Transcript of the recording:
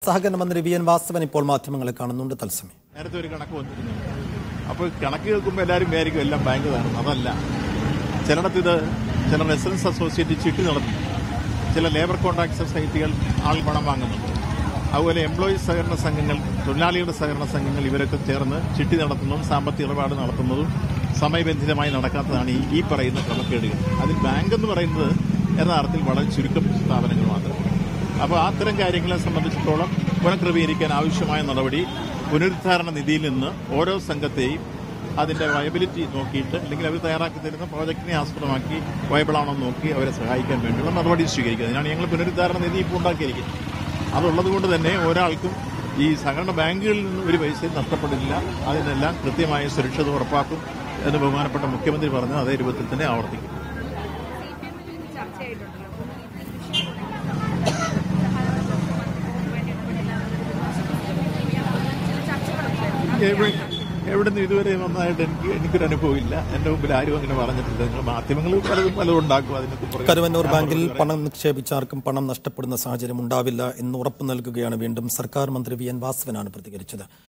സഹകരണ മന്ത്രി V N Vasavan ഇപ്പോൾ മാധ്യമങ്ങളെ കാണുന്നുണ്ട് തത്സമയം നേരത്തെ ഒരു കണക്ക് വന്നിരുന്നു അപ്പോൾ കണക്ക് കേൾക്കുമ്പോൾ എല്ലാവരും വിചാരിക്കും എല്ലാം ബാങ്ക് തരണം അതല്ല ചിലയിടത്ത് ഇത് ചില റെസിഡൻസ് അസോസിയേറ്റ് ചിട്ടി നടത്തുന്നു ചില ലേബർ കോൺട്രാക്ട് സൊസൈറ്റികൾ ആൾ പണം വാങ്ങുന്നുണ്ട് അതുപോലെ എംപ്ലോയീസ് സഹകരണ സംഘങ്ങൾ തൊഴിലാളികളുടെ സഹകരണ സംഘങ്ങൾ ഇവരൊക്കെ ചേർന്ന് ചിട്ടി നടത്തുന്നതും സാമ്പത്തിക ഇടപാട് നടത്തുന്നതും സമയബന്ധിതമായി നടക്കാത്തതാണ് ഈ ഈ പറയുന്ന ക്രമക്കേടുകൾ അതിൽ ബാങ്ക് എന്ന് പറയുന്നത് യഥാർത്ഥത്തിൽ വളരെ ചുരുക്കം സ്ഥാപനങ്ങൾ മാത്രമാണ് അപ്പോൾ അത്തരം കാര്യങ്ങളെ സംബന്ധിച്ചിടത്തോളം പുനഃക്രമീകരിക്കാൻ ആവശ്യമായ നടപടി പുനരുദ്ധാരണ നിധിയിൽ നിന്ന് ഓരോ സംഘത്തെയും അതിന്റെ വയബിലിറ്റി നോക്കിയിട്ട് അല്ലെങ്കിൽ അവർ തയ്യാറാക്കി തരുന്ന പ്രോജക്റ്റിനെ ആസ്പദമാക്കി വയബിളാണോ എന്ന് നോക്കി അവരെ സഹായിക്കാൻ വേണ്ടിയുള്ള നടപടി സ്വീകരിക്കുക അതിനാണ് ഞങ്ങൾ പുനരുദ്ധാരണ നിധി ഇപ്പോൾ ഉണ്ടാക്കിയിരിക്കുന്നത് അതുള്ളത് കൊണ്ട് തന്നെ ഒരാൾക്കും ഈ സഹകരണ ബാങ്കുകളിൽ നിന്ന് ഒരു പൈസയും നഷ്ടപ്പെടില്ല അതിനെല്ലാം കൃത്യമായ സുരക്ഷിത ഉറപ്പാക്കും എന്ന് ബഹുമാനപ്പെട്ട മുഖ്യമന്ത്രി പറഞ്ഞ അതേ രൂപത്തിൽ തന്നെ ആവർത്തിക്കും എവിടെ എവിടുന്ന് ഇതുവരെ വന്നതായിട്ട് എനിക്ക് എനിക്കൊരു അനുഭവമില്ല എന്റെ മുമ്പിൽ ആരും അങ്ങനെ പറഞ്ഞിട്ടില്ല നിങ്ങൾ മാധ്യമങ്ങൾ പലതും പലതും ഉണ്ടാക്കും അതിനൊക്കെ പുറകെ കരുവന്നൂർ ഞാൻ ബാങ്കിൽ പറഞ്ഞു. പണം നിക്ഷേപിച്ച ആർക്കും പണം നഷ്ടപ്പെടുന്ന സാഹചര്യം ഉണ്ടാവില്ല എന്ന് ഉറപ്പു നൽകുകയാണ് വീണ്ടും സർക്കാർ മന്ത്രി വി എൻ വാസവനാണ് പ്രതികരിച്ചത്